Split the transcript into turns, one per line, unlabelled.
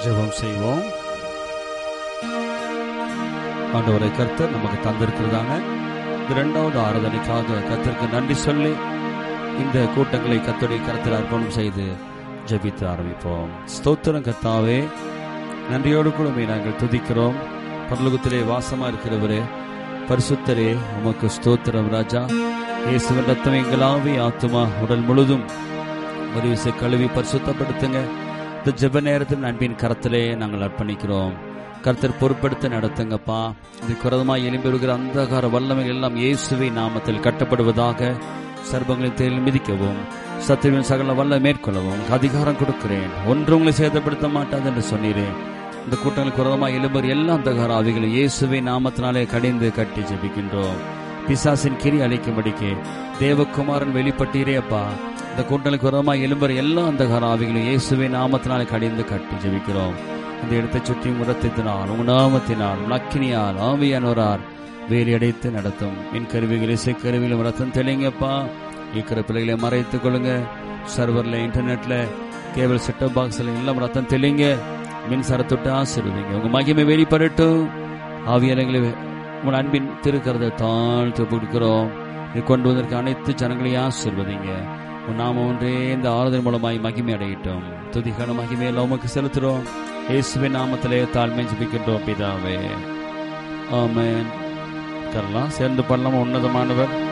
ஜெபம் செய்வோம் ஆண்டவரை கர்த்தர் நமக்கு தந்திருக்கிறதான இந்த இரண்டாவது ஆராதனைக்காக கர்த்தருக்கு நன்றி சொல்லி இந்த கூட்டங்களை கர்த்தருடைய கருத்தில் அர்ப்பணம் செய்து ஜெபித்து ஆரம்பிப்போம் ஸ்தோத்திரம் கர்த்தாவே நன்றியோடு கூட உம்மை நாங்கள் துதிக்கிறோம் பரலோகத்திலே வாசமா இருக்கிறவரே பரிசுத்தரே உமக்கு ஸ்தோத்திரம் ராஜா இயேசுவின் ரத்தம் எங்களாவே ஆத்துமா உடல் முழுதும் ஒரு விசை கழுவி பரிசுத்தப்படுத்துங்க இந்த ஜெப நேரத்தில் அன்பின் கரத்திலே நாங்கள் அர்ப்பணிக்கிறோம் கர்த்தர் பொறுப்படுத்த நடத்துங்கப்பா இது குரதமாய் எழும்பி வருகிற அந்தகார வல்லமைகள் எல்லாம் இயேசுவை நாமத்தில் கட்டப்படுவதாக சர்பங்களின் தேரில் மிதிக்கவும் சத்திரின் சகல வல்ல மேற்கொள்ளவும் அதிகாரம் கொடுக்கிறேன் ஒன்று உங்களை சேதப்படுத்த மாட்டாது என்று சொன்னீரேன் இந்த கூட்டங்களுக்கு குரதமாய் எழும்பர் எல்லா அந்தகார ஆவிகளும் இயேசுவை நாமத்தினாலே கடிந்து கட்டி ஜெபிக்கின்றோம் பிசாசின் கிரி அழிக்கும்படிக்கு தேவகுமாரன் வெளிப்பட்டீரே அப்பா இந்த கூட்டங்களுக்கு விரோதமாக எழும்பர் எல்லா அந்தகார ஆவிகளும் இயேசுவை நாமத்தினாலே கடிந்து கட்டி ஜெபிக்கிறோம் இந்த இடத்தை சுற்றி முரத்தினால் உங்க நாமத்தினால் நக்கினியால் ஆவியானோரார் வேலி அடைத்து நடத்தும் மின் கருவிகள் இசை கருவிகளும் ரத்தம் தெளிங்கப்பா இருக்கிற பிள்ளைகளை மறைத்துக் கொள்ளுங்க சர்வர்ல இன்டர்நெட்ல கேபிள் செட்டப் பாக்ஸ்ல எல்லாம் ரத்தம் தெளிங்க மின்சாரத்தொட்டு ஆசிர்வதிங்க உங்க மகிமை வெளிப்படட்டும் ஆவியானங்களை உங்கள் அன்பின் திருக்கரத்தை தாழ்த்து கொடுக்கிறோம் இது கொண்டு வந்திருக்க அனைத்து ஜனங்களையும் ஆசிர்வதிங்க உன் நாம ஒன்றே இந்த ஆறுதல் மூலமாய் மகிமை அடையட்டும் துதிக்கான மகிமையில் உமக்கு செலுத்துறோம் இயேசுவின் நாமத்திலே தாழ்மை ஜபிக்கின்றோம் பிதாவே ஆமென் கரலாம் சேர்ந்து பண்ணலாம் உன்னதமானவர்